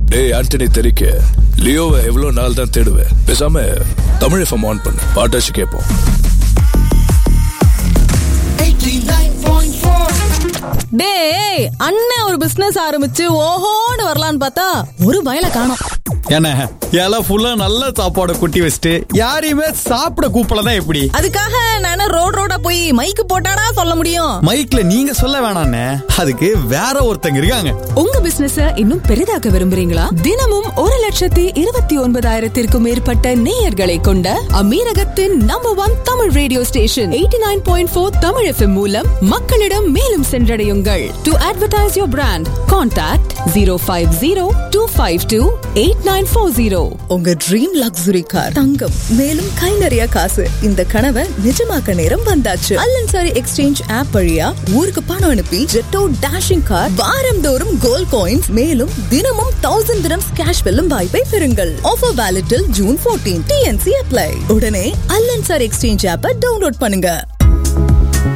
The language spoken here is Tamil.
டேய் ஆண்டனி தெரிக்க லியோவை எவ்வளவு நாள் தான் தேடுவேன் பேசாம தமிழ் எஃப்எம் ஆன் பண்ணு பாட்டாச்சு கேட்போம் 89.4 டேய் அண்ணன் ஒரு பிசினஸ் ஆரம்பிச்சு ஓஹோன்னு வரலான்னு பார்த்தா ஒரு பயல காணோம் என்ன இலை ஃபுல்லா நல்ல சாப்பாடு கொட்டி வச்சுட்டு யாரையுமே சாப்பிட கூப்பிடல எப்படி அதுக்காக நானே ரோட் ரோடா போய் மைக்கு போட்டாடா சொல்ல முடியும் மைக்ல நீங்க சொல்ல வேணாண்ணே அதுக்கு வேற ஒருத்தங்க இருக்காங்க உங்க பிசினஸ இன்னும் பெரிதாக்க விரும்புறீங்களா தினமும் ஒரு லட்சத்தி இருபத்தி ஒன்பதாயிரத்திற்கும் மேற்பட்ட நேயர்களை கொண்ட அமீரகத்தின் number one Tamil radio station eighty nine point four Tamil FM மூலம் மக்களிடம் மேலும் சென்றடையுங்கள் to advertise your brand contact zero five zero two five two eight nine four zero உங்க ட்ரீம் லக்ஸுரி கார் தங்கம் மேலும் கை நிறைய காசு இந்த கனவை நிஜமாக்க நேரம் வந்தாச்சு அல்லன்சாரி எக்ஸ்சேஞ்ச் ஆப் வழியா ஊருக்கு பணம் அனுப்பி ஜெட்டோ டேஷிங் கார் வாரந்தோறும் கோல்ட் காயின்ஸ் மேலும் தினமும் தௌசண்ட் திரம்ஸ் கேஷ் வெல்லும் வாய்ப்பை பெறுங்கள் offer valid till June 14 T N C apply உடனே அல்லன்சாரி எக்ஸ்சேஞ்ச் ஆப்பை டவுன்லோட் பண்ணுங்க